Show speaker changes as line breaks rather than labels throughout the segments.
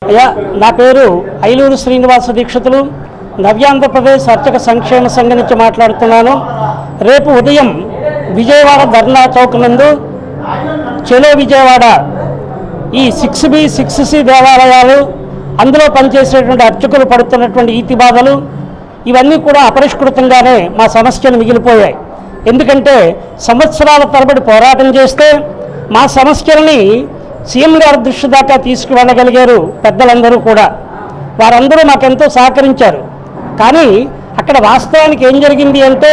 అయ్యా నా పేరు ఐలూరు శ్రీనివాస దీక్షితులు నవ్యాంధ్రప్రదేశ్ అర్చక సంక్షేమ సంఘం నుంచి మాట్లాడుతున్నాను రేపు ఉదయం విజయవాడ ధర్నా చౌక్ నందు చెలో విజయవాడ ఈ సిక్స్ బి సిక్స్ సి దేవాలయాలు అందులో పనిచేసేటువంటి అర్చకులు పడుతున్నటువంటి ఈతి బాధలు ఇవన్నీ కూడా అపరిష్కృతంగానే మా సమస్యలు మిగిలిపోయాయి ఎందుకంటే సంవత్సరాల తరబడి పోరాటం చేస్తే మా సమస్యల్ని సీఎం గారి దృష్టి దాకా తీసుకువెళ్ళగలిగారు పెద్దలందరూ కూడా వారందరూ మాకెంతో సహకరించారు కానీ అక్కడ వాస్తవానికి ఏం జరిగింది అంటే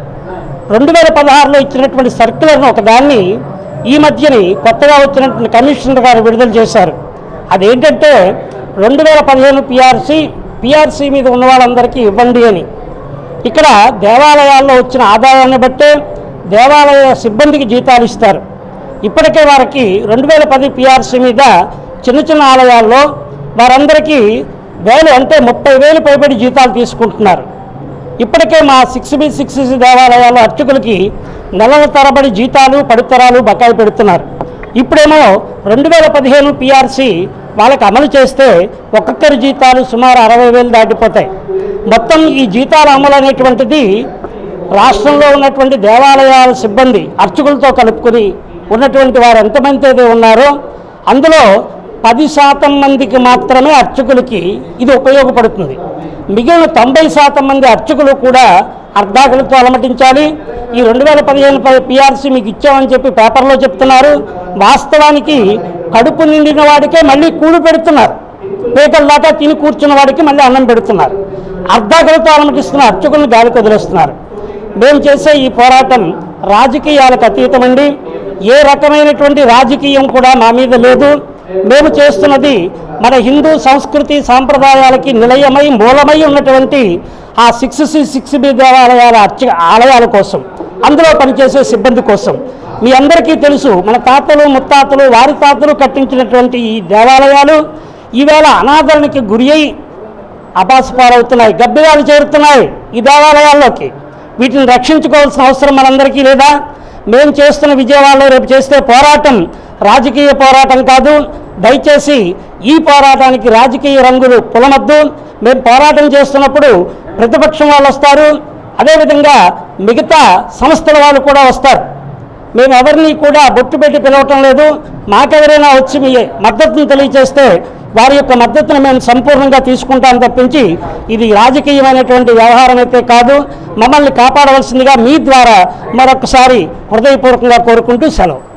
రెండు వేల పదహారులో ఇచ్చినటువంటి సర్క్యులర్ను ఒకదాన్ని ఈ మధ్యని కొత్తగా వచ్చినటువంటి కమిషనర్ గారు విడుదల చేశారు అదేంటంటే రెండు వేల పదిహేను పిఆర్సీ పిఆర్సీ మీద ఉన్న వాళ్ళందరికీ ఇవ్వండి అని ఇక్కడ దేవాలయాల్లో వచ్చిన ఆదాయాన్ని బట్టే దేవాలయ సిబ్బందికి జీతాలు ఇస్తారు ఇప్పటికే వారికి రెండు వేల పది పిఆర్సీ మీద చిన్న చిన్న ఆలయాల్లో వారందరికీ వేలు అంటే ముప్పై వేలు పైబడి జీతాలు తీసుకుంటున్నారు ఇప్పటికే మా సిక్స్ బి సిక్స్ దేవాలయాల అర్చకులకి నెలల తరబడి జీతాలు పడితరాలు బకాయి పెడుతున్నారు ఇప్పుడేమో రెండు వేల పదిహేను పిఆర్సి వాళ్ళకి అమలు చేస్తే ఒక్కొక్కరి జీతాలు సుమారు అరవై వేలు దాటిపోతాయి మొత్తం ఈ జీతాల అమలు అనేటువంటిది రాష్ట్రంలో ఉన్నటువంటి దేవాలయాల సిబ్బంది అర్చకులతో కలుపుకొని ఉన్నటువంటి వారు ఎంతమంది అయితే ఉన్నారో అందులో పది శాతం మందికి మాత్రమే అర్చకులకి ఇది ఉపయోగపడుతుంది మిగిలిన తొంభై శాతం మంది అర్చకులు కూడా అర్ధాకులతో అలమటించాలి ఈ రెండు వేల పదిహేను పిఆర్సీ మీకు ఇచ్చామని చెప్పి పేపర్లో చెప్తున్నారు వాస్తవానికి కడుపు నిండిన వాడికే మళ్ళీ కూడు పెడుతున్నారు పేకల దాకా తిని కూర్చున్న వాడికి మళ్ళీ అన్నం పెడుతున్నారు అర్ధాకులతో అలమటిస్తున్న అర్చకులను గాలికి వదిలేస్తున్నారు మేము చేసే ఈ పోరాటం రాజకీయాలకు అతీతమండి ఏ రకమైనటువంటి రాజకీయం కూడా మా మీద లేదు మేము చేస్తున్నది మన హిందూ సంస్కృతి సాంప్రదాయాలకి నిలయమై మూలమై ఉన్నటువంటి ఆ సిక్స్ సి సిక్స్ బి దేవాలయాల అర్చ ఆలయాల కోసం అందులో పనిచేసే సిబ్బంది కోసం మీ అందరికీ తెలుసు మన తాతలు ముత్తాతలు వారి తాతలు కట్టించినటువంటి ఈ దేవాలయాలు ఈవేళ అనాదరణకి గురి అయి అపాసపాలవుతున్నాయి గబ్బిలాలు చేరుతున్నాయి ఈ దేవాలయాల్లోకి వీటిని రక్షించుకోవాల్సిన అవసరం మనందరికీ లేదా మేము చేస్తున్న విజయవాడలో రేపు చేస్తే పోరాటం రాజకీయ పోరాటం కాదు దయచేసి ఈ పోరాటానికి రాజకీయ రంగులు పులమద్దు మేము పోరాటం చేస్తున్నప్పుడు ప్రతిపక్షం వాళ్ళు వస్తారు అదేవిధంగా మిగతా సంస్థల వాళ్ళు కూడా వస్తారు మేము ఎవరిని కూడా బొట్టు పెట్టి పిలవటం లేదు మాకెవరైనా వచ్చి మీ మద్దతును తెలియజేస్తే వారి యొక్క మద్దతును మేము సంపూర్ణంగా తీసుకుంటాం తప్పించి ఇది రాజకీయమైనటువంటి వ్యవహారం అయితే కాదు మమ్మల్ని కాపాడవలసిందిగా మీ ద్వారా మరొకసారి హృదయపూర్వకంగా కోరుకుంటూ సెలవు